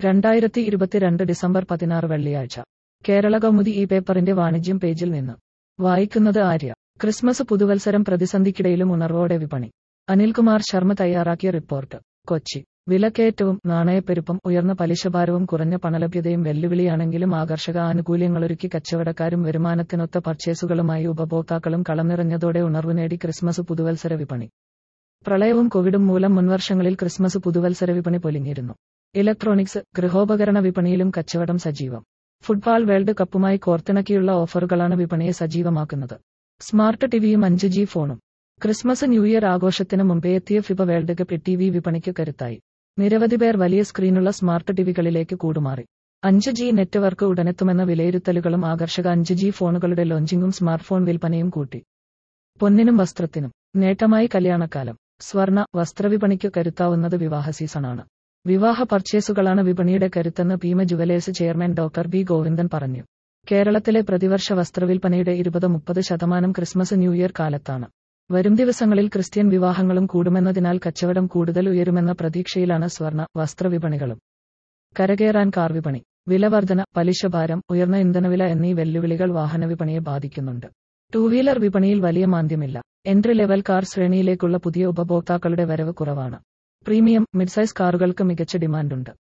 രണ്ടായിരത്തി ഇരുപത്തിരണ്ട് ഡിസംബർ പതിനാറ് വെള്ളിയാഴ്ച കേരള കൗമുദി ഈ പേപ്പറിന്റെ വാണിജ്യം പേജിൽ നിന്ന് വായിക്കുന്നത് ആര്യ ക്രിസ്മസ് പുതുവത്സരം പ്രതിസന്ധിക്കിടയിലും ഉണർവോടെ വിപണി അനിൽകുമാർ ശർമ്മ തയ്യാറാക്കിയ റിപ്പോർട്ട് കൊച്ചി വിലക്കയറ്റവും നാണയപ്പെരുപ്പം ഉയർന്ന പലിശഭാരവും കുറഞ്ഞ പണലഭ്യതയും വെല്ലുവിളിയാണെങ്കിലും ആകർഷക ആനുകൂല്യങ്ങളൊരുക്കി കച്ചവടക്കാരും വരുമാനത്തിനൊത്ത പർച്ചേസുകളുമായി ഉപഭോക്താക്കളും കളനിറഞ്ഞതോടെ ഉണർവ് നേടി ക്രിസ്മസ് പുതുവത്സര വിപണി പ്രളയവും കോവിഡും മൂലം മുൻവർഷങ്ങളിൽ ക്രിസ്മസ് പുതുവത്സര വിപണി പൊലിഞ്ഞിരുന്നു ഇലക്ട്രോണിക്സ് ഗൃഹോപകരണ വിപണിയിലും കച്ചവടം സജീവം ഫുട്ബോൾ വേൾഡ് കപ്പുമായി കോർത്തിണക്കിയുള്ള ഓഫറുകളാണ് വിപണിയെ സജീവമാക്കുന്നത് സ്മാർട്ട് ടിവിയും അഞ്ച് ജി ഫോണും ക്രിസ്മസ് ന്യൂ ഇയർ ആഘോഷത്തിന് മുമ്പേ എത്തിയ FIFA world cup T V വിപണിക്ക് കരുത്തായി നിരവധി പേർ വലിയ സ്ക്രീനുള്ള സ്മാർട്ട് ടിവികളിലേക്ക് കൂടുമാറി അഞ്ച് ജി നെറ്റ്വർക്ക് ഉടനെത്തുമെന്ന വിലയിരുത്തലുകളും ആകർഷക അഞ്ച് ജി ഫോണുകളുടെ ലോഞ്ചിങ്ങും സ്മാർട്ട് ഫോൺ വിൽപ്പനയും കൂട്ടി പൊന്നിനും വസ്ത്രത്തിനും നേട്ടമായി കല്യാണക്കാലം സ്വർണ വസ്ത്രവിപണിക്ക് കരുത്താവുന്നത് വിവാഹ സീസണാണ് വിവാഹ പർച്ചേസുകളാണ് വിപണിയുടെ കരുത്തെന്ന് Bhima jewellers chairman doctor B Govindan പറഞ്ഞു കേരളത്തിലെ പ്രതിവർഷ വസ്ത്രവിൽപ്പനയുടെ ഇരുപത് മുപ്പത് ശതമാനം ക്രിസ്മസ് ന്യൂ ഇയർ കാലത്താണ് വരും ദിവസങ്ങളിൽ ക്രിസ്ത്യൻ വിവാഹങ്ങളും കൂടുമെന്നതിനാൽ കച്ചവടം കൂടുതൽ ഉയരുമെന്ന പ്രതീക്ഷയിലാണ് സ്വർണ വസ്ത്രവിപണികളും കരകയറാൻ കാർ വിപണി വിലവർധന പലിശഭാരം ഉയർന്ന ഇന്ധനവില എന്നീ വെല്ലുവിളികൾ വാഹനവിപണിയെ ബാധിക്കുന്നുണ്ട് ടൂ വീലർ വിപണിയിൽ വലിയ മാന്ദ്യമില്ല എൻട്രി ലെവൽ കാർ ശ്രേണിയിലേക്കുള്ള പുതിയ ഉപഭോക്താക്കളുടെ വരവ് കുറവാണ് പ്രീമിയം മിഡ്സൈസ് കാറുകൾക്ക് മികച്ച ഡിമാൻഡുണ്ട്